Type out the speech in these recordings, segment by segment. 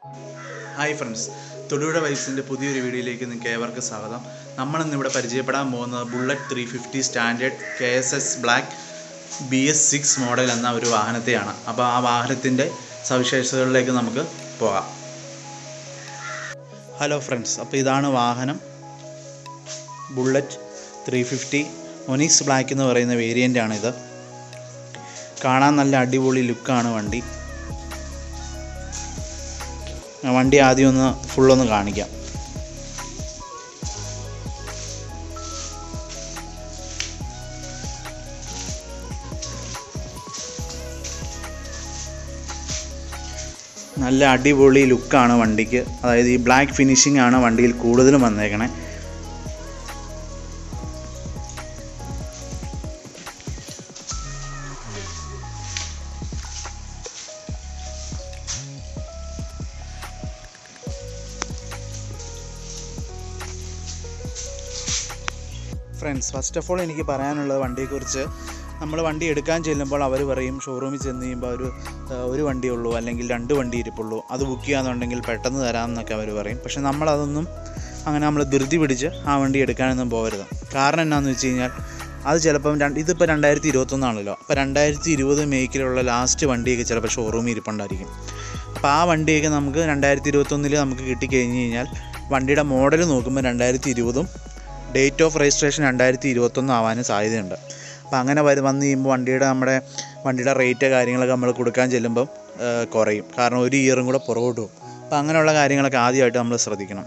hi friends Thodupuzha വൈസിൻ്റെ പുതിയൊരു വീഡിയോയിലേക്ക് നിങ്ങൾക്ക് ഏവർക്കും സ്വാഗതം നമ്മളിന്ന് ഇവിടെ പരിചയപ്പെടാൻ പോകുന്നത് bullet three fifty standard K S S black B S six model എന്ന ഒരു വാഹനത്തെയാണ് അപ്പോൾ ആ വാഹനത്തിൻ്റെ സവിശേഷതകളിലേക്ക് നമുക്ക് പോകാം ഹലോ ഫ്രണ്ട്സ് അപ്പോൾ ഇതാണ് വാഹനം bullet three fifty onyx black എന്ന് പറയുന്ന വേരിയൻ്റ് ആണിത് കാണാൻ നല്ല അടിപൊളി ലുക്കാണ് വണ്ടി ഞാൻ വണ്ടി ആദ്യം ഒന്ന് ഫുള്ളൊന്ന് കാണിക്കാം നല്ല അടിപൊളി ലുക്കാണ് വണ്ടിക്ക് അതായത് ഈ ബ്ലാക്ക് ഫിനിഷിംഗ് ആണ് വണ്ടിയിൽ കൂടുതലും വന്നേക്കണേ ഫ്രണ്ട്സ് ഫസ്റ്റ് ഓഫ് ഓൾ എനിക്ക് പറയാനുള്ളത് വണ്ടിയെക്കുറിച്ച് നമ്മൾ വണ്ടി എടുക്കാൻ ചെല്ലുമ്പോൾ അവർ പറയും ഷോറൂമിൽ ചെന്ന് കഴിയുമ്പോൾ ഒരു ഒരു വണ്ടിയേ ഉള്ളൂ അല്ലെങ്കിൽ രണ്ട് വണ്ടി ഇരിപ്പുള്ളൂ അത് ബുക്ക് ചെയ്യാന്നുണ്ടെങ്കിൽ പെട്ടെന്ന് തരാമെന്നൊക്കെ അവർ പറയും പക്ഷെ നമ്മളതൊന്നും അങ്ങനെ നമ്മൾ ധൃതി പിടിച്ച് ആ വണ്ടി എടുക്കാനൊന്നും പോകരുത് കാരണം എന്നാന്ന് വെച്ച് കഴിഞ്ഞാൽ അത് ചിലപ്പം രണ്ട് ഇതിപ്പോൾ രണ്ടായിരത്തി ഇരുപത്തൊന്നാണല്ലോ അപ്പോൾ രണ്ടായിരത്തി ഇരുപത് മേക്കിലുള്ള ലാസ്റ്റ് വണ്ടിയൊക്കെ ചിലപ്പോൾ ഷോറൂമിൽ ഇരിപ്പുണ്ടായിരിക്കും അപ്പോൾ ആ വണ്ടിയൊക്കെ നമുക്ക് രണ്ടായിരത്തി ഇരുപത്തൊന്നിൽ നമുക്ക് കിട്ടിക്കഴിഞ്ഞ് കഴിഞ്ഞാൽ വണ്ടിയുടെ മോഡൽ നോക്കുമ്പോൾ രണ്ടായിരത്തി ഇരുപതും ഡേറ്റ് ഓഫ് രജിസ്ട്രേഷൻ രണ്ടായിരത്തി ഇരുപത്തൊന്ന് ആവാനും സാധ്യതയുണ്ട് അപ്പോൾ അങ്ങനെ വരും വന്ന് കഴിയുമ്പോൾ വണ്ടിയുടെ നമ്മുടെ വണ്ടിയുടെ റേറ്റ് കാര്യങ്ങളൊക്കെ നമ്മൾ കൊടുക്കാൻ ചെല്ലുമ്പം ഏഹ്, കുറയും കാരണം ഒരു ഇയറും കൂടെ പുറകോട്ട് പോകും അപ്പോൾ അങ്ങനെയുള്ള കാര്യങ്ങളൊക്കെ ആദ്യമായിട്ട് നമ്മൾ ശ്രദ്ധിക്കണം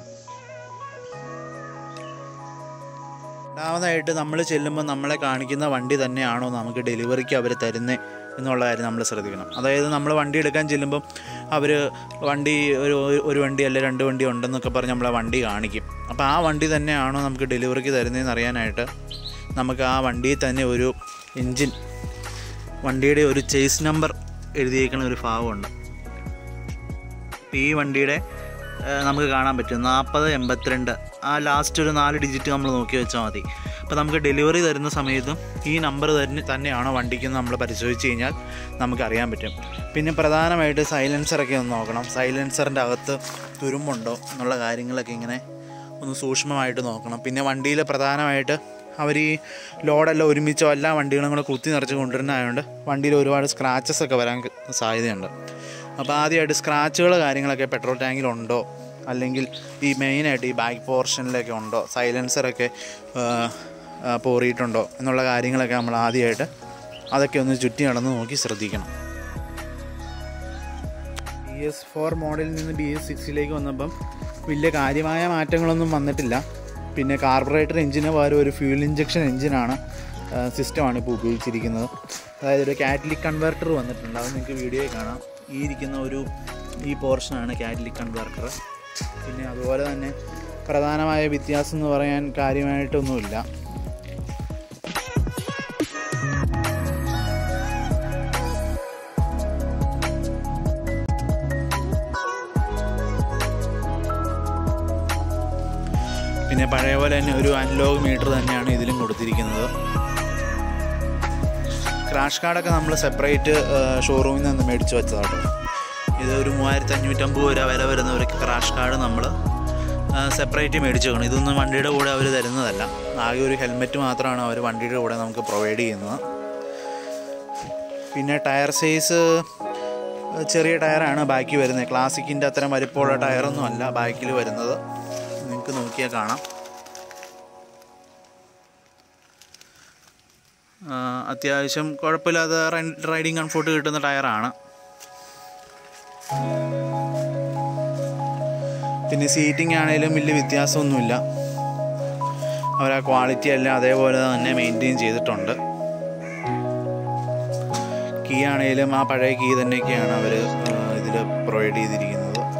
രണ്ടാമതായിട്ട് നമ്മൾ ചെല്ലുമ്പോൾ നമ്മളെ കാണിക്കുന്ന വണ്ടി തന്നെയാണോ നമുക്ക് ഡെലിവറിക്ക് അവർ തരുന്നത് എന്നുള്ള കാര്യം നമ്മൾ ശ്രദ്ധിക്കണം അതായത് നമ്മൾ വണ്ടി എടുക്കാൻ ചെല്ലുമ്പം അവർ വണ്ടി ഒരു ഒരു വണ്ടി അല്ലെ രണ്ട് വണ്ടി ഉണ്ടെന്നൊക്കെ പറഞ്ഞ് നമ്മളെ വണ്ടി കാണിക്കും അപ്പോൾ ആ വണ്ടി തന്നെയാണോ നമുക്ക് ഡെലിവറിക്ക് തരുന്നതെന്ന് അറിയാനായിട്ട് നമുക്ക് ആ വണ്ടിയിൽ തന്നെ ഒരു എൻജിൻ വണ്ടിയുടെ ഒരു ചേസ് നമ്പർ എഴുതിയേക്കുന്ന ഒരു ഭാഗമുണ്ട് അപ്പോൾ ഈ വണ്ടിയുടെ ഏഹ്, നമുക്ക് കാണാൻ പറ്റും നാൽപ്പത് എൺപത്തിരണ്ട് ആ ലാസ്റ്റ് ഒരു നാല് ഡിജിറ്റ് നമ്മൾ നോക്കി വെച്ചാൽ മതി അപ്പോൾ നമുക്ക് ഡെലിവറി തരുന്ന സമയത്തും ഈ നമ്പർ തന്നെ തന്നെയാണോ വണ്ടിക്ക് നമ്മൾ പരിശോധിച്ച് കഴിഞ്ഞാൽ നമുക്ക് അറിയാൻ പറ്റും പിന്നെ പ്രധാനമായിട്ട് സൈലൻസറൊക്കെ ഒന്ന് നോക്കണം സൈലൻസറിൻ്റെ അകത്ത് തുരുമ്പുണ്ടോ എന്നുള്ള കാര്യങ്ങളൊക്കെ ഇങ്ങനെ ഒന്ന് സൂക്ഷ്മമായിട്ട് നോക്കണം പിന്നെ വണ്ടിയിൽ പ്രധാനമായിട്ട് അവർ ഈ ലോഡെല്ലാം ഒരുമിച്ചോ എല്ലാ വണ്ടികളും കൂടെ കുത്തി നിറച്ച് കൊണ്ടുവരുന്നതായതുകൊണ്ട് വണ്ടിയിൽ ഒരുപാട് സ്ക്രാച്ചസ് ഒക്കെ വരാൻ സാധ്യതയുണ്ട് അപ്പോൾ ആദ്യമായിട്ട് സ്ക്രാച്ചുകൾ കാര്യങ്ങളൊക്കെ പെട്രോൾ ടാങ്കിലുണ്ടോ അല്ലെങ്കിൽ ഈ മെയിനായിട്ട് ഈ ബാക്ക് പോർഷനിലൊക്കെ ഉണ്ടോ സൈലൻസറൊക്കെ പോറിയിട്ടുണ്ടോ എന്നുള്ള കാര്യങ്ങളൊക്കെ നമ്മൾ ആദ്യമായിട്ട് അതൊക്കെ ഒന്ന് ചുറ്റി നടന്ന് നോക്കി ശ്രദ്ധിക്കണം ബി എസ് ഫോർ മോഡലിൽ നിന്ന് ബി എസ് സിക്സിലേക്ക് വന്നപ്പം വലിയ കാര്യമായ മാറ്റങ്ങളൊന്നും വന്നിട്ടില്ല പിന്നെ കാർബറേറ്റർ എഞ്ചിന് പകരം ഒരു ഫ്യൂൽ ഇഞ്ചക്ഷൻ എഞ്ചിനാണ് സിസ്റ്റമാണ് ഇപ്പോൾ ഉപയോഗിച്ചിരിക്കുന്നത് അതായത് ഒരു കാറ്റലിക് കൺവെർട്ടർ വന്നിട്ടുണ്ട് അത് നിങ്ങൾക്ക് വീഡിയോയിൽ കാണാം ഈ ഇരിക്കുന്ന ഒരു ഈ പോർഷനാണ് കാറ്റലിക് കൺവെർട്ടർ പിന്നെ അതുപോലെ തന്നെ പ്രധാനമായ വ്യത്യാസം എന്ന് പറയാൻ കാര്യമായിട്ടൊന്നുമില്ല പിന്നെ പഴയ പോലെ തന്നെ ഒരു അനലോഗ് മീറ്റർ തന്നെയാണ് ഇതിലും കൊടുത്തിരിക്കുന്നത് ക്രാഷ് കാർഡൊക്കെ നമ്മൾ സെപ്പറേറ്റ് ഷോറൂമിൽ നിന്ന് മേടിച്ച് വെച്ചതാട്ടോ ഇത് ഒരു മൂവായിരത്തി അഞ്ഞൂറ്റമ്പത് രൂപ വരെ വരുന്ന ഒരു ക്രാഷ് കാർഡ് നമ്മൾ സെപ്പറേറ്റ് മേടിച്ച് വെക്കണം ഇതൊന്നും വണ്ടിയുടെ കൂടെ അവർ തരുന്നതല്ല ആകെ ഒരു ഹെൽമെറ്റ് മാത്രമാണ് അവർ വണ്ടിയുടെ കൂടെ നമുക്ക് പ്രൊവൈഡ് ചെയ്യുന്നത് പിന്നെ ടയർ സൈസ് ചെറിയ ടയറാണ് ബാക്കി വരുന്നത് ക്ലാസിക്കിൻ്റെ അത്രയും വലിപ്പമുള്ള ടയറൊന്നും അല്ല ബാക്കിൽ വരുന്നത് നിങ്ങൾക്ക് നോക്കിയാൽ കാണാം ആ, അത്യാവശ്യം കുഴപ്പമില്ലാതെ റൈഡിങ് കംഫോർട്ട് കിട്ടുന്ന ടയറാണ് പിന്നെ സീറ്റിംഗ് ആണെങ്കിലും വലിയ വ്യത്യാസമൊന്നുമില്ല അവർ ആ ക്വാളിറ്റി എല്ലാം അതേപോലെ തന്നെ മെയിൻറ്റെയിൻ ചെയ്തിട്ടുണ്ട് കീ ആണെങ്കിലും ആ പഴയ കീ തന്നെയൊക്കെയാണ് അവർ ഇതിൽ പ്രൊവൈഡ് ചെയ്തിരിക്കുന്നത്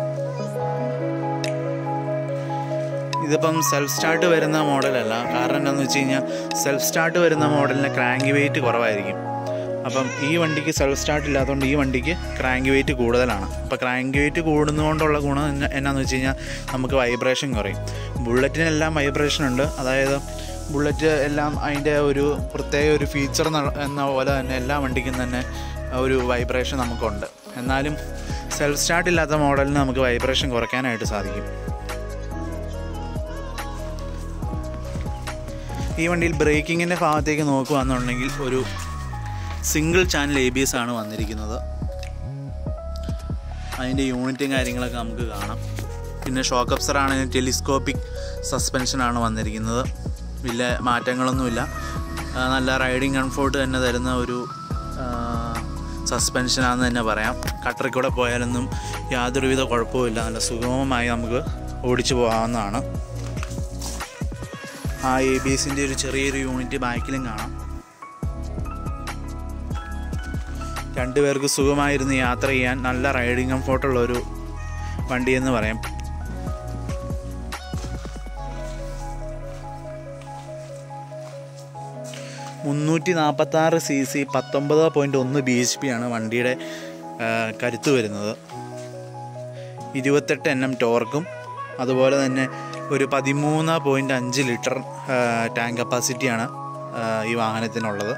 ഇതിപ്പം സെൽഫ് സ്റ്റാർട്ട് വരുന്ന മോഡലല്ല കാരണം എന്താണെന്ന് വെച്ച് കഴിഞ്ഞാൽ സെൽഫ് സ്റ്റാർട്ട് വരുന്ന മോഡലിന് ക്രാങ്ക് വെയിറ്റ് കുറവായിരിക്കും അപ്പം ഈ വണ്ടിക്ക് സെൽഫ് സ്റ്റാർട്ട് ഇല്ലാത്തതുകൊണ്ട് ഈ വണ്ടിക്ക് ക്രാങ്ക് വെയിറ്റ് കൂടുതലാണ് അപ്പോൾ ക്രാങ്ക് വെയിറ്റ് കൂടുന്നതുകൊണ്ടുള്ള ഗുണം എന്നാ എന്നാന്ന് വെച്ച് കഴിഞ്ഞാൽ നമുക്ക് വൈബ്രേഷൻ കുറയും ബുള്ളറ്റിനെല്ലാം വൈബ്രേഷൻ ഉണ്ട് അതായത് ബുള്ളറ്റ് എല്ലാം അതിൻ്റെ ഒരു പ്രത്യേക ഒരു ഫീച്ചർ എന്ന പോലെ തന്നെ എല്ലാ വണ്ടിക്കും തന്നെ ഒരു വൈബ്രേഷൻ നമുക്കുണ്ട് എന്നാലും സെൽഫ് സ്റ്റാർട്ട് ഇല്ലാത്ത മോഡലിന് നമുക്ക് വൈബ്രേഷൻ കുറയ്ക്കാനായിട്ട് സാധിക്കും ഈ വണ്ടിയിൽ ബ്രേക്കിങ്ങിൻ്റെ ഭാഗത്തേക്ക് നോക്കുകയാണെന്നുണ്ടെങ്കിൽ ഒരു single channel A B S ആണ് വന്നിരിക്കുന്നത് അതിൻ്റെ യൂണിറ്റും കാര്യങ്ങളൊക്കെ നമുക്ക് കാണാം പിന്നെ ഷോക്ക് അപ്സർ ആണെങ്കിൽ ടെലിസ്കോപ്പിക് സസ്പെൻഷനാണ് വന്നിരിക്കുന്നത് വലിയ മാറ്റങ്ങളൊന്നുമില്ല ആ, നല്ല റൈഡിങ് കംഫോർട്ട് തന്നെ തരുന്ന ഒരു സസ്പെൻഷനാണെന്ന് തന്നെ പറയാം കട്ടറിൽ കൂടെ പോയാലൊന്നും യാതൊരുവിധ കുഴപ്പവുമില്ല നല്ല സുഗമമായി നമുക്ക് ഓടിച്ചു പോകാവുന്നതാണ് ആ എ ബി എസിൻ്റെ ഒരു ചെറിയൊരു യൂണിറ്റ് ബാക്കിലും കാണാം രണ്ടുപേർക്ക് സുഖമായിരുന്ന് യാത്ര ചെയ്യാൻ നല്ല റൈഡിങ് കംഫോർട്ടുള്ള ഒരു വണ്ടി എന്ന് പറയാം മുന്നൂറ്റി നാൽപ്പത്തി ആറ് സി സി പത്തൊമ്പത് പോയിൻറ്റ് ഒന്ന് ബി എച്ച് പി ആണ് വണ്ടിയുടെ ആ, കരുത്ത് വരുന്നത് ഇരുപത്തെട്ട് എൻ എം ടോർക്കും അതുപോലെ തന്നെ ഒരു പതിമൂന്ന് പോയിൻറ്റ് അഞ്ച് ലിറ്റർ ടാങ്ക് കപ്പാസിറ്റിയാണ് ആ, ഈ വാഹനത്തിനുള്ളത്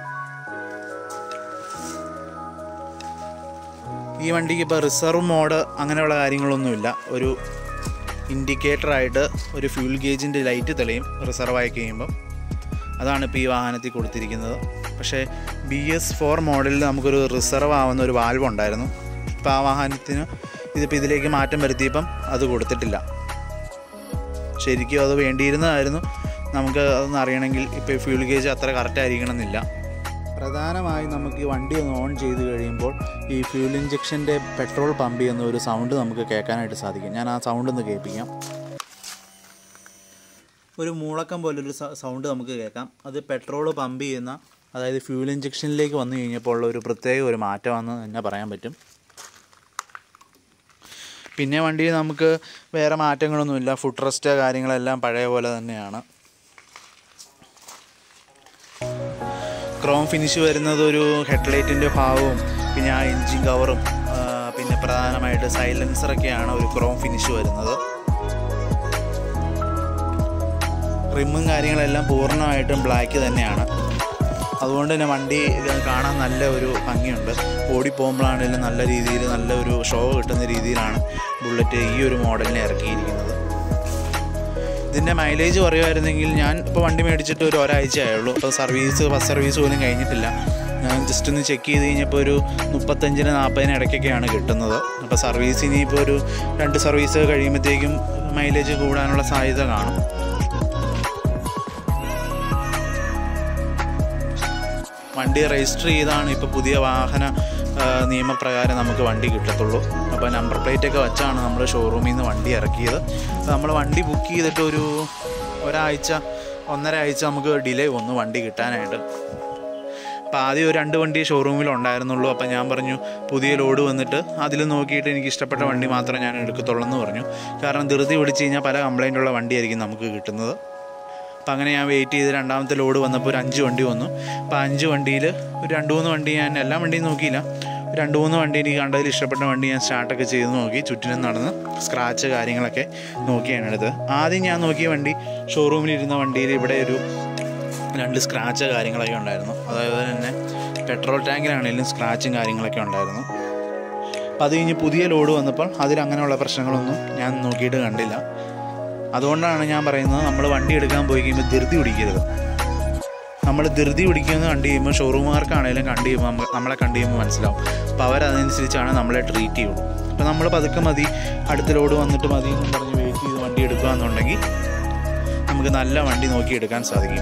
ഈ വണ്ടിക്ക് ഇപ്പോൾ റിസർവ് മോഡ് അങ്ങനെയുള്ള കാര്യങ്ങളൊന്നുമില്ല ഒരു ഇൻഡിക്കേറ്ററായിട്ട് ഒരു ഫ്യൂൽ ഗേജിൻ്റെ ലൈറ്റ് തെളിയും റിസർവ് ആയി കഴിയുമ്പം അതാണ് ഇപ്പോൾ ഈ വാഹനത്തിൽ കൊടുത്തിരിക്കുന്നത് പക്ഷേ ബി എസ് ഫോർ മോഡലിൽ നമുക്കൊരു റിസർവ് ആവുന്ന ഒരു വാൽവ് ഉണ്ടായിരുന്നു ഇപ്പോൾ ആ വാഹനത്തിന് ഇതിപ്പോൾ ഇതിലേക്ക് മാറ്റം വരുത്തിയപ്പം അത് കൊടുത്തിട്ടില്ല ശരിക്കും അത് വേണ്ടിയിരുന്നതായിരുന്നു നമുക്ക് അതൊന്ന് അറിയണമെങ്കിൽ ഇപ്പോൾ ഫ്യൂൽ ഗേജ് അത്ര കറക്റ്റ് ആയിരിക്കണം എന്നില്ല പ്രധാനമായും നമുക്ക് ഈ വണ്ടി ഒന്ന് ഓൺ ചെയ്ത് കഴിയുമ്പോൾ ഈ ഫ്യൂൽ ഇഞ്ചക്ഷൻ്റെ പെട്രോൾ പമ്പ് ചെയ്യുന്ന ഒരു സൗണ്ട് നമുക്ക് കേൾക്കാനായിട്ട് സാധിക്കും ഞാൻ ആ സൗണ്ട് ഒന്ന് കേൾപ്പിക്കാം ഒരു മൂളക്കം പോലൊരു സൗണ്ട് നമുക്ക് കേൾക്കാം അത് പെട്രോൾ പമ്പ് ചെയ്യുന്ന അതായത് ഫ്യൂൽ ഇഞ്ചക്ഷനിലേക്ക് വന്നു കഴിഞ്ഞപ്പോൾ ഉള്ള ഒരു പ്രത്യേക ഒരു മാറ്റമാണെന്ന് തന്നെ പറയാൻ പറ്റും പിന്നെ വണ്ടിയിൽ നമുക്ക് വേറെ മാറ്റങ്ങളൊന്നുമില്ല ഫുഡ് റെസ്റ്റ് കാര്യങ്ങളെല്ലാം പഴയ പോലെ തന്നെയാണ് ക്രോം ഫിനിഷ് വരുന്നത് ഒരു ഹെഡ്ലൈറ്റിൻ്റെ ഭാഗവും പിന്നെ ആ എൻജിൻ കവറും ആ, പിന്നെ പ്രധാനമായിട്ട് സൈലൻസറൊക്കെയാണ് ഒരു ക്രോം ഫിനിഷ് വരുന്നത് റിമ്മും കാര്യങ്ങളെല്ലാം പൂർണ്ണമായിട്ടും ബ്ലാക്ക് തന്നെയാണ് അതുകൊണ്ട് തന്നെ വണ്ടി ഇത് കാണാൻ നല്ല ഒരു ഭംഗിയുണ്ട് ഓടിപ്പോകുമ്പോഴാണെങ്കിലും നല്ല രീതിയിൽ നല്ല ഒരു ഷോ കിട്ടുന്ന രീതിയിലാണ് ബുള്ളറ്റ് ഈ ഒരു മോഡലിനെ ഇറക്കിയിരിക്കുന്നത് ഇതിൻ്റെ മൈലേജ് പറയുമായിരുന്നെങ്കിൽ ഞാൻ ഇപ്പോൾ വണ്ടി മേടിച്ചിട്ട് ഒരു ഒരാഴ്ച ആയുള്ളൂ അപ്പോൾ സർവീസ് ബസ് സർവീസ് പോലും കഴിഞ്ഞിട്ടില്ല ഞാൻ ജസ്റ്റ് ഒന്ന് ചെക്ക് ചെയ്ത് കഴിഞ്ഞപ്പോൾ ഒരു മുപ്പത്തഞ്ചിന് നാൽപ്പതിന് ഇടയ്ക്കൊക്കെയാണ് കിട്ടുന്നത് അപ്പോൾ സർവീസ് ഇനിയിപ്പോൾ ഒരു രണ്ട് സർവീസ് കഴിയുമ്പോഴത്തേക്കും മൈലേജ് കൂടാനുള്ള സാധ്യത കാണും വണ്ടി രജിസ്റ്റർ ചെയ്താണ് ഇപ്പോൾ പുതിയ വാഹന ആ, നിയമപ്രകാരം നമുക്ക് വണ്ടി കിട്ടത്തുള്ളൂ അപ്പോൾ നമ്പർ പ്ലേറ്റ് ഒക്കെ വെച്ചാണ് നമ്മൾ ഷോറൂമിൽ നിന്ന് വണ്ടി ഇറക്കിയത് അപ്പോൾ നമ്മൾ വണ്ടി ബുക്ക് ചെയ്തിട്ട് ഒരു ഒരാഴ്ച ഒന്നര ആഴ്ച നമുക്ക് ഡിലേ വന്നു വണ്ടി കിട്ടാനായിട്ട് അപ്പോൾ ആദ്യം ഒരു രണ്ട് വണ്ടി ഷോറൂമിൽ ഉണ്ടായിരുന്നുള്ളൂ അപ്പോൾ ഞാൻ പറഞ്ഞു പുതിയ ലോഡ് വന്നിട്ട് അതിൽ നോക്കിയിട്ട് എനിക്ക് ഇഷ്ടപ്പെട്ട വണ്ടി മാത്രമേ ഞാൻ എടുക്കത്തുള്ളൂ എന്ന് പറഞ്ഞു കാരണം ധൃതി പിടിച്ച് കഴിഞ്ഞാൽ പല കംപ്ലൈൻ്റ് ഉള്ള വണ്ടിയായിരിക്കും നമുക്ക് കിട്ടുന്നത് അപ്പം അങ്ങനെ ഞാൻ വെയിറ്റ് ചെയ്ത് രണ്ടാമത്തെ ലോഡ് വന്നപ്പോൾ ഒരു അഞ്ച് വണ്ടി വന്നു അപ്പോൾ അഞ്ച് വണ്ടിയിൽ ഒരു രണ്ട് മൂന്ന് വണ്ടി ഞാൻ എല്ലാ വണ്ടിയും നോക്കിയില്ല ഒരു രണ്ട് മൂന്ന് വണ്ടി എനിക്ക് കണ്ടതിൽ ഇഷ്ടപ്പെട്ട വണ്ടി ഞാൻ സ്റ്റാർട്ടൊക്കെ ചെയ്ത് നോക്കി ചുറ്റിനും നടന്ന് സ്ക്രാച്ച് കാര്യങ്ങളൊക്കെ നോക്കിയാണ് എടുത്തത് ആദ്യം ഞാൻ നോക്കിയ വണ്ടി ഷോറൂമിൽ ഇരുന്ന വണ്ടിയിൽ ഇവിടെ ഒരു രണ്ട് സ്ക്രാച്ച് കാര്യങ്ങളൊക്കെ ഉണ്ടായിരുന്നു അതായത് തന്നെ പെട്രോൾ ടാങ്കിലാണെങ്കിലും സ്ക്രാച്ചും കാര്യങ്ങളൊക്കെ ഉണ്ടായിരുന്നു അപ്പോൾ അത് കഴിഞ്ഞ് പുതിയ ലോഡ് വന്നപ്പോൾ അതിൽ അങ്ങനെയുള്ള പ്രശ്നങ്ങളൊന്നും ഞാൻ നോക്കിയിട്ട് കണ്ടില്ല അതുകൊണ്ടാണ് ഞാൻ പറയുന്നത് നമ്മൾ വണ്ടി എടുക്കാൻ പോയി കഴിയുമ്പോൾ ധൃതി പിടിക്കരുത് നമ്മൾ ധൃതി പിടിക്കുന്നത് കണ്ടു കഴിയുമ്പോൾ ഷോറൂമുകാർക്കാണെങ്കിലും കണ്ടു കഴിയുമ്പോൾ നമ്മ- നമ്മളെ കണ്ടു കഴിയുമ്പോൾ മനസ്സിലാവും അപ്പോൾ അവരതനുസരിച്ചാണ് നമ്മളെ ട്രീറ്റ് ചെയ്യുള്ളൂ അപ്പോൾ നമ്മൾ പതുക്കെ മതി അടുത്ത ലോഡ് വന്നിട്ട് മതി എന്നും പറഞ്ഞ് വെയിറ്റ് ചെയ്ത് വണ്ടി എടുക്കുക എന്നുണ്ടെങ്കിൽ നമുക്ക് നല്ല വണ്ടി നോക്കി എടുക്കാൻ സാധിക്കും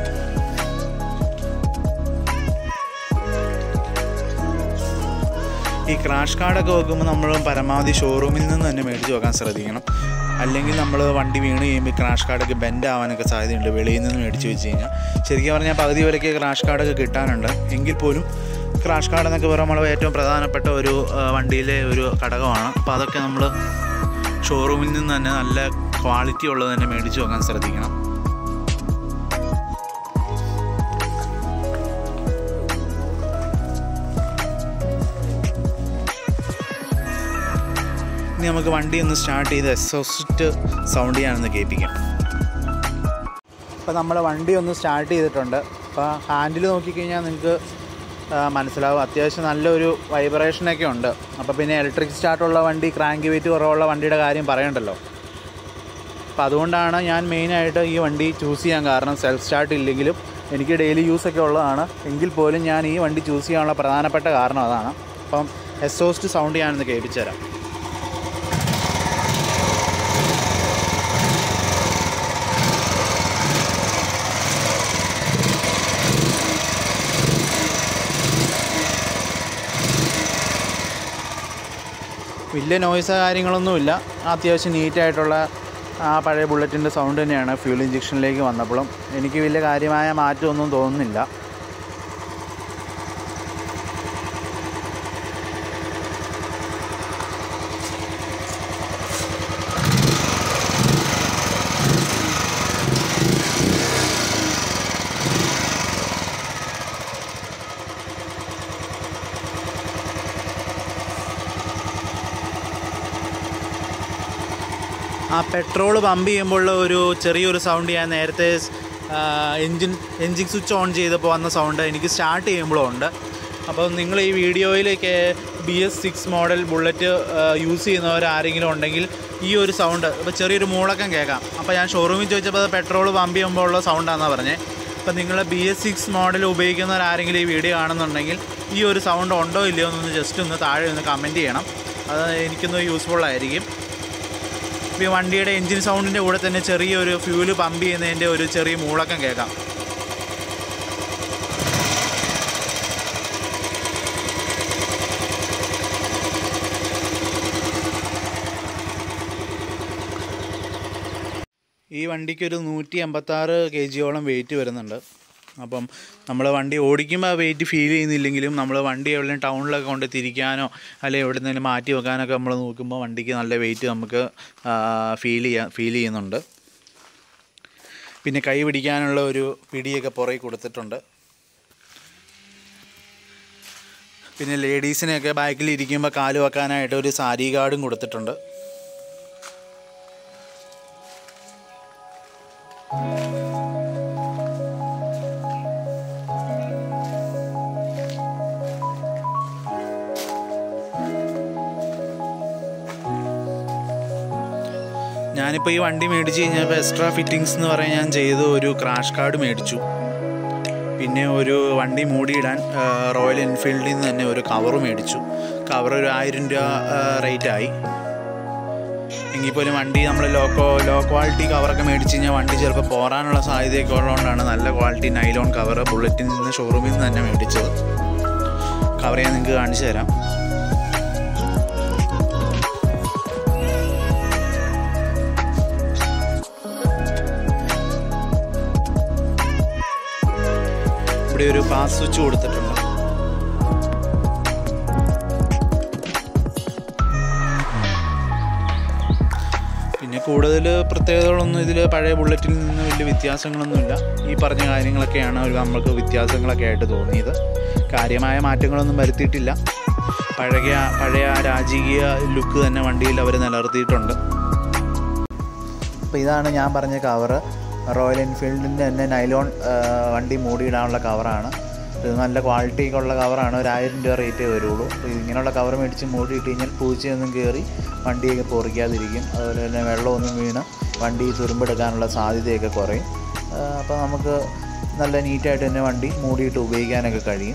ഈ ക്രാഷ് കാർഡൊക്കെ വെക്കുമ്പോൾ നമ്മൾ പരമാവധി ഷോറൂമിൽ നിന്ന് തന്നെ മേടിച്ച് വെക്കാൻ ശ്രദ്ധിക്കണം അല്ലെങ്കിൽ നമ്മൾ വണ്ടി വീണ് കഴിയുമ്പോൾ ക്രാഷ് കാർഡൊക്കെ ബെൻഡ് ആവാനൊക്കെ സാധ്യതയുണ്ട് വെളിയിൽ നിന്ന് മേടിച്ച് വെച്ച് കഴിഞ്ഞാൽ ശരിക്കും പറഞ്ഞാൽ പകുതി വരെയൊക്കെ ക്രാഷ് കാർഡൊക്കെ കിട്ടാനുണ്ട് എങ്കിൽ പോലും ക്രാഷ് കാർഡ് എന്നൊക്കെ പറയുമ്പോൾ നമ്മൾ ഏറ്റവും പ്രധാനപ്പെട്ട ഒരു ആ, വണ്ടിയിലെ ഒരു ഘടകമാണ് അപ്പോൾ അതൊക്കെ നമ്മൾ ഷോറൂമിൽ നിന്ന് തന്നെ നല്ല ക്വാളിറ്റി ഉള്ളത് തന്നെ മേടിച്ച് വെക്കാൻ ശ്രദ്ധിക്കണം ഇനി നമുക്ക് വണ്ടി ഒന്ന് സ്റ്റാർട്ട് ചെയ്ത് എക്സോസ്റ്റ് സൗണ്ട് ചെയ്യാനൊന്ന് കേൾപ്പിക്കാം അപ്പോൾ നമ്മൾ വണ്ടി ഒന്ന് സ്റ്റാർട്ട് ചെയ്തിട്ടുണ്ട് അപ്പോൾ ഹാൻഡിൽ നോക്കിക്കഴിഞ്ഞാൽ നിങ്ങൾക്ക് ആ, മനസ്സിലാവും അത്യാവശ്യം നല്ലൊരു വൈബ്രേഷനൊക്കെ ഉണ്ട് അപ്പോൾ പിന്നെ ഇലക്ട്രിക് സ്റ്റാർട്ടുള്ള വണ്ടി ക്രാങ്ക് വെയിറ്റ് കുറവുള്ള വണ്ടിയുടെ കാര്യം പറയണ്ടല്ലോ അപ്പോൾ അതുകൊണ്ടാണ് ഞാൻ മെയിനായിട്ട് ഈ വണ്ടി ചൂസ് ചെയ്യാൻ കാരണം സെൽഫ് സ്റ്റാർട്ട് ഇല്ലെങ്കിലും എനിക്ക് ഡെയിലി യൂസ് ഒക്കെ ഉള്ളതാണ് എങ്കിൽ പോലും ഞാൻ ഈ വണ്ടി ചൂസ് ചെയ്യാനുള്ള പ്രധാനപ്പെട്ട കാരണം അതാണ് അപ്പം എക്സോസ്റ്റ് സൗണ്ട് ഞാനൊന്ന് കേൾപ്പിച്ചു തരാം വലിയ നോയ്സ് കാര്യങ്ങളൊന്നുമില്ല അത്യാവശ്യം നീറ്റായിട്ടുള്ള ആ പഴയ ബുള്ളറ്റിൻ്റെ സൗണ്ട് തന്നെയാണ് ഫ്യൂൽ ഇഞ്ചക്ഷനിലേക്ക് വന്നപ്പോഴും എനിക്ക് വലിയ കാര്യമായ മാറ്റമൊന്നും തോന്നുന്നില്ല ആ പെട്രോൾ പമ്പ് ചെയ്യുമ്പോഴുള്ള ഒരു ചെറിയൊരു സൗണ്ട് ഞാൻ നേരത്തെ എൻജിൻ എൻജിൻ സ്വിച്ച് ഓൺ ചെയ്തപ്പോൾ വന്ന സൗണ്ട് എനിക്ക് സ്റ്റാർട്ട് ചെയ്യുമ്പോഴും ഉണ്ട് അപ്പോൾ നിങ്ങൾ ഈ വീഡിയോയിലേക്ക് B S six model bullet use ചെയ്യുന്നവർ ആരെങ്കിലും ഉണ്ടെങ്കിൽ ഈ ഒരു സൗണ്ട് ഇപ്പോൾ ചെറിയൊരു മൂളക്കം കേൾക്കാം അപ്പോൾ ഞാൻ ഷോറൂമിൽ ചോദിച്ചപ്പോൾ അത് പെട്രോൾ പമ്പ് ചെയ്യുമ്പോൾ ഉള്ള സൗണ്ടാണെന്നാണ് പറഞ്ഞത് അപ്പോൾ നിങ്ങൾ ബി എസ് സിക്സ് മോഡൽ ഉപയോഗിക്കുന്നവർ ആരെങ്കിലും ഈ വീഡിയോ കാണുന്നുണ്ടെങ്കിൽ ഈ ഒരു സൗണ്ട് ഉണ്ടോ ഇല്ലയോ എന്നൊന്ന് ജസ്റ്റ് ഒന്ന് താഴെ ഒന്ന് കമൻറ്റ് ചെയ്യണം അത് എനിക്കൊന്ന് യൂസ്ഫുൾ ആയിരിക്കും ഇപ്പോൾ ഈ വണ്ടിയുടെ എൻജിൻ സൗണ്ടിൻ്റെ കൂടെ തന്നെ ചെറിയൊരു ഫ്യൂല് പമ്പ് ചെയ്യുന്നതിൻ്റെ ഒരു ചെറിയ മൂളക്കം കേൾക്കാം ഈ വണ്ടിക്ക് ഒരു നൂറ്റി എൺപത്താറ് കെ ജിയോളം വെയിറ്റ് വരുന്നുണ്ട് അപ്പം നമ്മൾ വണ്ടി ഓടിക്കുമ്പോൾ ആ വെയിറ്റ് ഫീൽ ചെയ്യുന്നില്ലെങ്കിലും നമ്മൾ വണ്ടി എവിടെയും ടൗണിലൊക്കെ കൊണ്ട് തിരിക്കാനോ അല്ലെങ്കിൽ എവിടെ നിന്നെങ്കിലും മാറ്റി വെക്കാനൊക്കെ നമ്മൾ നോക്കുമ്പോൾ വണ്ടിക്ക് നല്ല വെയിറ്റ് നമുക്ക് ഫീൽ ചെയ്യാൻ ഫീൽ ചെയ്യുന്നുണ്ട് പിന്നെ കൈ പിടിക്കാനുള്ള ഒരു പിടിയൊക്കെ പുറകെ കൊടുത്തിട്ടുണ്ട് പിന്നെ ലേഡീസിനെയൊക്കെ ബാക്കിൽ ഇരിക്കുമ്പോൾ കാല് വെക്കാനായിട്ട് ഒരു സാരി ഗാർഡും കൊടുത്തിട്ടുണ്ട് ഞാനിപ്പോൾ ഈ വണ്ടി മേടിച്ച് കഴിഞ്ഞപ്പോൾ എക്സ്ട്രാ ഫിറ്റിങ്സ് എന്ന് പറയാൻ ഞാൻ ചെയ്തു ഒരു ക്രാഷ് കാർഡ് മേടിച്ചു പിന്നെ ഒരു വണ്ടി മൂടിയിടാൻ ആ, റോയൽ എൻഫീൽഡിൽ നിന്ന് തന്നെ ഒരു കവർ മേടിച്ചു കവർ ഒരു ആയിരം രൂപ റേറ്റായി എങ്കിൽ പോലും വണ്ടി നമ്മൾ ലോക്കോ ലോ ക്വാളിറ്റി കവറൊക്കെ മേടിച്ച് കഴിഞ്ഞാൽ വണ്ടി ചിലപ്പോൾ പോരാനുള്ള സാധ്യതയൊക്കെ ഉള്ളതുകൊണ്ടാണ് നല്ല ക്വാളിറ്റി നൈലോൺ കവർ ബുള്ളറ്റിൽ നിന്ന് ഷോറൂമിൽ നിന്ന് തന്നെ മേടിച്ചത് കവർ ഞാൻ നിങ്ങൾക്ക് കാണിച്ചു തരാം ഇവിടെ ഒരു പാസ് സ്വിച്ച് കൊടുത്തിട്ടുണ്ട് പിന്നെ കൂടുതൽ പ്രത്യേകതകളൊന്നും ഇതിൽ പഴയ ബുള്ളറ്റിൽ നിന്ന് വലിയ വ്യത്യാസങ്ങളൊന്നുമില്ല ഈ പറഞ്ഞ കാര്യങ്ങളൊക്കെയാണ് ഒരു നമുക്ക് വ്യത്യാസങ്ങളൊക്കെ ആയിട്ട് തോന്നിയത് കാര്യമായ മാറ്റങ്ങളൊന്നും വരുത്തിയിട്ടില്ല പഴയ പഴയ ആ രാജകീയ ലുക്ക് തന്നെ വണ്ടിയിൽ അവർ നിലനിർത്തിയിട്ടുണ്ട് അപ്പോൾ ഇതാണ് ഞാൻ പറഞ്ഞ കവറ് റോയൽ എൻഫീൽഡിൻ്റെ തന്നെ നൈലോൺ ആ, വണ്ടി മൂടിയിടാനുള്ള കവറാണ് ഇത് നല്ല ക്വാളിറ്റിക്കുള്ള കവറാണ് ഒരു ആയിരം രൂപ റേറ്റേ വരുള്ളൂ അപ്പോൾ ഇങ്ങനെയുള്ള കവർ മേടിച്ച് മൂടിയിട്ട് കഴിഞ്ഞാൽ പൂച്ചയൊന്നും കയറി വണ്ടിയൊക്കെ പൊറിക്കാതിരിക്കും അതുപോലെ തന്നെ വെള്ളമൊന്നും വീണ് വണ്ടി തുരുമ്പെടുക്കാനുള്ള സാധ്യതയൊക്കെ കുറയും ആ, അപ്പോൾ നമുക്ക് നല്ല നീറ്റായിട്ട് തന്നെ വണ്ടി മൂടിയിട്ട് ഉപയോഗിക്കാനൊക്കെ കഴിയും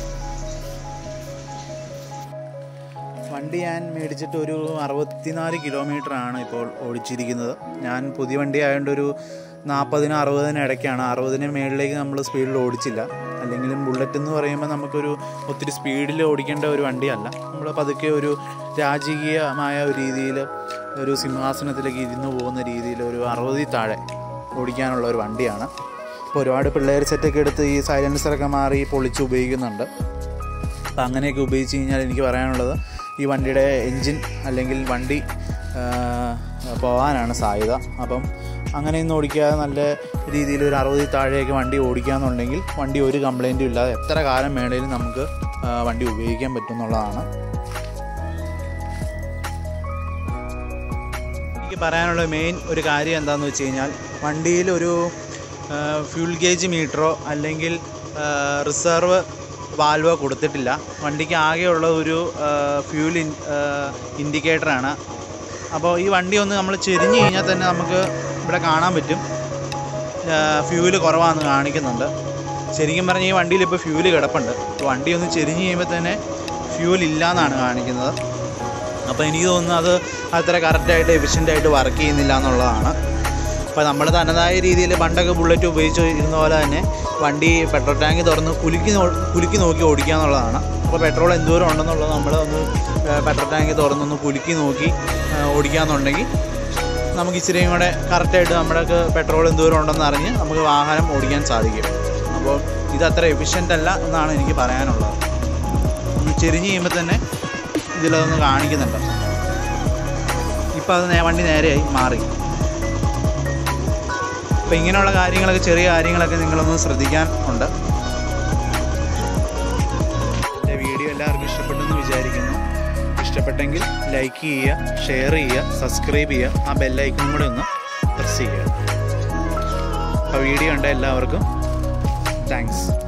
വണ്ടി ഞാൻ മേടിച്ചിട്ട് ഒരു അറുപത്തിനാല് കിലോമീറ്റർ ആണ് ഇപ്പോൾ ഓടിച്ചിരിക്കുന്നത് ഞാൻ പുതിയ വണ്ടി ആയതുകൊണ്ട് ഒരു നാൽപ്പതിനും അറുപതിനും ഇടയ്ക്കാണ് അറുപതിന് മേളിലേക്ക് നമ്മൾ സ്പീഡിൽ ഓടിച്ചില്ല അല്ലെങ്കിലും ബുള്ളറ്റ് എന്ന് പറയുമ്പോൾ നമുക്കൊരു ഒത്തിരി സ്പീഡിൽ ഓടിക്കേണ്ട ഒരു വണ്ടിയല്ല നമ്മൾ പതുക്കെ ഒരു രാജകീയമായ ഒരു രീതിയിൽ ഒരു സിംഹാസനത്തിലേക്ക് ഇരുന്ന് പോകുന്ന രീതിയിൽ ഒരു അറുപതിൽ താഴെ ഓടിക്കാനുള്ള ഒരു വണ്ടിയാണ് ഇപ്പോൾ ഒരുപാട് പിള്ളേർ സെറ്റൊക്കെ എടുത്ത് ഈ സൈലൻസറൊക്കെ മാറി പൊളിച്ച് ഉപയോഗിക്കുന്നുണ്ട് അപ്പം അങ്ങനെയൊക്കെ ഉപയോഗിച്ച് കഴിഞ്ഞാൽ എനിക്ക് പറയാനുള്ളത് ഈ വണ്ടിയുടെ എൻജിൻ അല്ലെങ്കിൽ വണ്ടി ആ, പോകാനാണ് സാധ്യത അപ്പം അങ്ങനെയൊന്നും ഓടിക്കാതെ നല്ല രീതിയിൽ ഒരു അറുപതിൽ താഴെയൊക്കെ വണ്ടി ഓടിക്കാന്നുണ്ടെങ്കിൽ വണ്ടി ഒരു കംപ്ലൈൻറ്റും ഇല്ലാതെ എത്ര കാലം വേണേലും നമുക്ക് ആ, വണ്ടി ഉപയോഗിക്കാൻ പറ്റും എന്നുള്ളതാണ് എനിക്ക് പറയാനുള്ള മെയിൻ ഒരു കാര്യം എന്താണെന്ന് വെച്ച് കഴിഞ്ഞാൽ വണ്ടിയിൽ ഒരു ഫ്യൂൽ ഗേജ് മീറ്ററോ അല്ലെങ്കിൽ റിസർവ് വാൽവ് കൊടുത്തിട്ടില്ല വണ്ടിക്ക് ആകെയുള്ള ഒരു ഫ്യൂൽ ഇൻ ഇൻഡിക്കേറ്ററാണ് അപ്പോൾ ഈ വണ്ടി ഒന്ന് നമ്മൾ ചെരിഞ്ഞ് കഴിഞ്ഞാൽ തന്നെ നമുക്ക് ഇവിടെ കാണാൻ പറ്റും ഫ്യൂല് കുറവാണെന്ന് കാണിക്കുന്നുണ്ട് ശരിക്കും പറഞ്ഞാൽ ഈ വണ്ടിയിൽ ഇപ്പോൾ ഫ്യൂല് കിടപ്പുണ്ട് അപ്പോൾ വണ്ടി ഒന്ന് ചെരിഞ്ഞ് കഴിയുമ്പോൾ തന്നെ ഫ്യൂൽ ഇല്ല എന്നാണ് കാണിക്കുന്നത് അപ്പോൾ എനിക്ക് തോന്നുന്നു അത് അത്ര കറക്റ്റായിട്ട് എഫിഷ്യൻ്റായിട്ട് വർക്ക് ചെയ്യുന്നില്ല എന്നുള്ളതാണ് അപ്പോൾ നമ്മൾ തനതായ രീതിയിൽ പണ്ടൊക്കെ ബുള്ളറ്റ് ഉപയോഗിച്ച് ഇരുന്ന പോലെ തന്നെ വണ്ടി പെട്രോൾ ടാങ്ക് തുറന്ന് കുലുക്കി നോ കുലുക്കി നോക്കി ഓടിക്കുക എന്നുള്ളതാണ് അപ്പോൾ പെട്രോൾ എന്തോരം ഉണ്ടെന്നുള്ളത് നമ്മൾ ഒന്ന് പെട്രോൾ ടാങ്ക് തുറന്നൊന്ന് കുലുക്കി നോക്കി ഓടിക്കാന്നുണ്ടെങ്കിൽ നമുക്ക് ഇച്ചിരിയും കൂടെ കറക്റ്റായിട്ട് നമ്മുടെ പെട്രോൾ എന്തോരം ഉണ്ടെന്ന് അറിഞ്ഞ് നമുക്ക് വാഹനം ഓടിക്കാൻ സാധിക്കും അപ്പോൾ ഇത് അത്ര എഫിഷ്യൻ്റ് അല്ല എന്നാണ് എനിക്ക് പറയാനുള്ളത് ഒന്ന് ചെരിഞ്ഞ് കഴിയുമ്പോൾ തന്നെ ഇതിലതൊന്ന് കാണിക്കുന്നുണ്ട് ഇപ്പോൾ അത് നേ- വണ്ടി നേരെയായി മാറി അപ്പോൾ ഇങ്ങനെയുള്ള കാര്യങ്ങളൊക്കെ ചെറിയ കാര്യങ്ങളൊക്കെ നിങ്ങളൊന്ന് ശ്രദ്ധിക്കാൻ ഉണ്ട് എൻ്റെ വീഡിയോ എല്ലാവർക്കും ഇഷ്ടപ്പെട്ടെന്ന് വിചാരിക്കുന്നു ഇഷ്ടപ്പെട്ടെങ്കിൽ ലൈക്ക് ചെയ്യുക ഷെയർ ചെയ്യുക സബ്സ്ക്രൈബ് ചെയ്യുക ആ ബെല്ലൈക്കണും കൂടെ ഒന്ന് പ്രസ് ചെയ്യുക അപ്പോൾ വീഡിയോ ഉണ്ട് എല്ലാവർക്കും താങ്ക്സ്